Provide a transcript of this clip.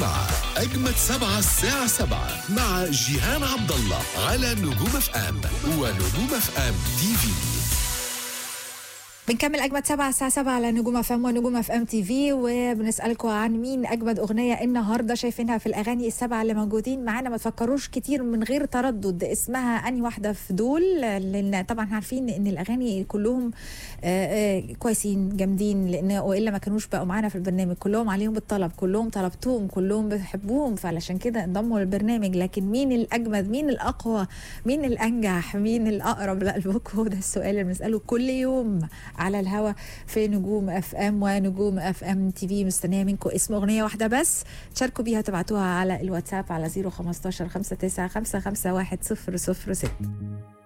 مع أجمد سبعة الساعة سبعة مع جيهان عبد الله على نجوم اف ام ونجوم اف ام تي في بنكمل اجمد سبعة الساعة 7 على نجوم اف ام ونجوم اف ام تي في وبنسالكم عن مين اجمد اغنية النهاردة شايفينها في الاغاني السبعة اللي موجودين معانا ما تفكروش كتير من غير تردد اسمها انهي واحدة في دول لان طبعا عارفين ان الاغاني كلهم آه، آه، كويسين جامدين لان والا ما كانوش بقوا معانا في البرنامج كلهم عليهم بالطلب كلهم طلبتوهم كلهم بتحبوهم فعلشان كده انضموا للبرنامج لكن مين الاجمد مين الاقوى مين الانجح مين الاقرب لقلبكم ده السؤال اللي بنساله كل يوم على الهوا في نجوم اف ام ونجوم اف ام تي في مستنيه منكم اسم اغنيه واحده بس تشاركوا بيها تبعتوها على الواتساب على 015 59 55 1 006